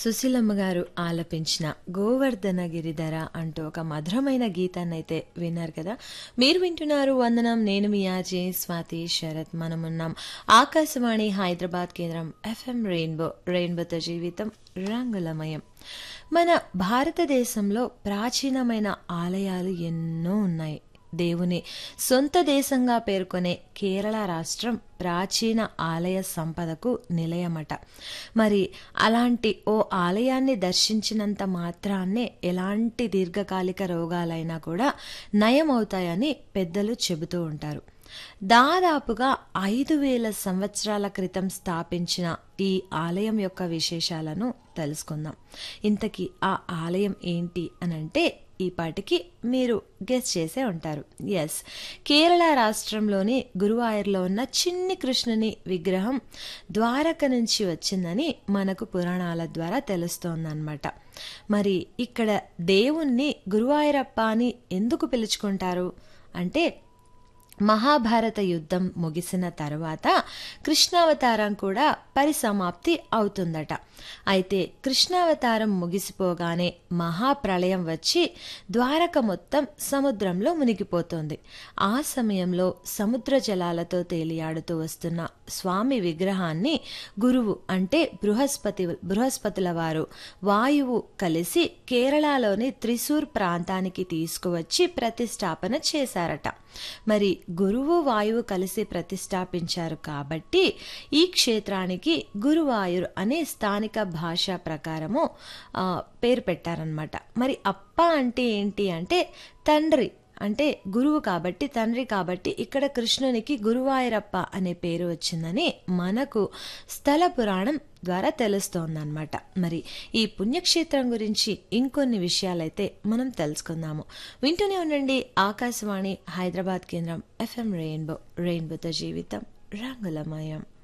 సుశీలమ్మ గారు ఆలపించిన గోవర్ధన గిరిధర అంటూ ఒక మధురమైన గీతాన్ని అయితే విన్నారు కదా మీరు వింటున్నారు వందనం నేను మీ ఆజే స్వాతి శరత్ మనమున్నాం ఆకాశవాణి హైదరాబాద్ కేంద్రం ఎఫ్ఎం రెయిన్బో రెయిన్బోతో జీవితం రంగులమయం మన భారతదేశంలో ప్రాచీనమైన ఆలయాలు ఎన్నో ఉన్నాయి దేవుని సొంత దేశంగా పేర్కొనే కేరళ రాష్ట్రం ప్రాచీన ఆలయ సంపదకు నిలయమట మరి అలాంటి ఓ ఆలయాన్ని దర్శించినంత మాత్రాన్నే ఎలాంటి దీర్ఘకాలిక రోగాలైనా కూడా నయమవుతాయని పెద్దలు చెబుతూ ఉంటారు దాదాపుగా ఐదు వేల సంవత్సరాల క్రితం స్థాపించిన ఈ ఆలయం యొక్క విశేషాలను తెలుసుకుందాం ఇంతకీ ఆ ఆలయం ఏంటి అనంటే ఈ పాటికి మీరు గెస్ చేసే ఉంటారు ఎస్ కేరళ రాష్ట్రంలోని గురువాయూర్లో ఉన్న చిన్ని కృష్ణుని విగ్రహం ద్వారక నుంచి వచ్చిందని మనకు పురాణాల ద్వారా తెలుస్తోందన్నమాట మరి ఇక్కడ దేవుణ్ణి గురువాయూరప్ప అని ఎందుకు పిలుచుకుంటారు అంటే మహాభారత యుద్ధం ముగిసిన తర్వాత కృష్ణావతారం కూడా పరిసమాప్తి అవుతుందట అయితే కృష్ణావతారం ముగిసిపోగానే మహాప్రళయం వచ్చి ద్వారక మొత్తం సముద్రంలో మునిగిపోతుంది ఆ సమయంలో సముద్ర జలాలతో తేలియాడుతూ వస్తున్న స్వామి విగ్రహాన్ని గురువు అంటే బృహస్పతి బృహస్పతుల వారు వాయువు కలిసి కేరళలోని త్రిశూర్ ప్రాంతానికి తీసుకువచ్చి ప్రతిష్టాపన చేశారట మరి గురువు వాయువు కలిసి ప్రతిష్టాపించారు కాబట్టి ఈ క్షేత్రానికి గురువాయూర్ అనే స్థానిక భాష ప్రకారము ఆ, పేరు పెట్టారనమాట మరి అప్ప అంటే ఏంటి అంటే తండ్రి అంటే గురువు కాబట్టి తండ్రి కాబట్టి ఇక్కడ కృష్ణునికి గురువాయూరప్ప అనే పేరు వచ్చిందని మనకు స్థల పురాణం ద్వారా తెలుస్తోందన్నమాట మరి ఈ పుణ్యక్షేత్రం గురించి ఇంకొన్ని విషయాలైతే మనం తెలుసుకుందాము వింటూనే ఉండండి ఆకాశవాణి హైదరాబాద్ కేంద్రం ఎఫ్ఎం రెయిన్బో రెయిన్బోతో జీవితం రంగులమయం